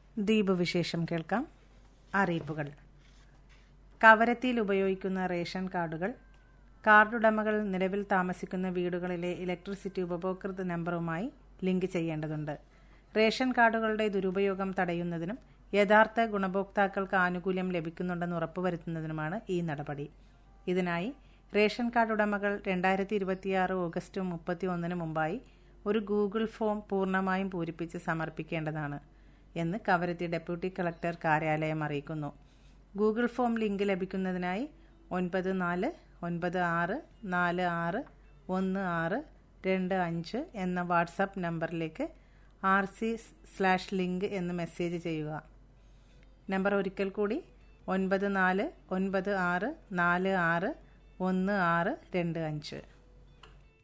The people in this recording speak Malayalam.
ദ്വീപ് വിശേഷം കേൾക്കാം അറിയിപ്പുകൾ കവരത്തിയിൽ ഉപയോഗിക്കുന്ന റേഷൻ കാർഡുകൾ കാർഡുടമകൾ നിലവിൽ താമസിക്കുന്ന വീടുകളിലെ ഇലക്ട്രിസിറ്റി ഉപഭോക്തൃ നമ്പറുമായി ലിങ്ക് ചെയ്യേണ്ടതുണ്ട് റേഷൻ കാർഡുകളുടെ ദുരുപയോഗം തടയുന്നതിനും യഥാർത്ഥ ഗുണഭോക്താക്കൾക്ക് ആനുകൂല്യം ലഭിക്കുന്നുണ്ടെന്ന് ഉറപ്പുവരുത്തുന്നതിനുമാണ് ഈ നടപടി ഇതിനായി റേഷൻ കാർഡ് ഉടമകൾ രണ്ടായിരത്തി ഇരുപത്തിയാറ് ഓഗസ്റ്റ് മുപ്പത്തി ഒന്നിന് മുമ്പായി ഒരു ഗൂഗിൾ ഫോം പൂർണ്ണമായും പൂരിപ്പിച്ച് സമർപ്പിക്കേണ്ടതാണ് എന്ന് കവരത്തി ഡെപ്യൂട്ടി കളക്ടർ കാര്യാലയം അറിയിക്കുന്നു ഗൂഗിൾ ഫോം ലിങ്ക് ലഭിക്കുന്നതിനായി ഒൻപത് നാല് ഒൻപത് ആറ് നാല് ആറ് ഒന്ന് ആറ് രണ്ട് അഞ്ച് എന്ന വാട്സാപ്പ് നമ്പറിലേക്ക് ആർ സി സ്ലാഷ് ലിങ്ക് എന്ന് മെസ്സേജ് ചെയ്യുക നമ്പർ ഒരിക്കൽ കൂടി ഒൻപത് നാല് ഒൻപത് ആറ് നാല് ആറ് ഒന്ന് ആറ് രണ്ട് അഞ്ച്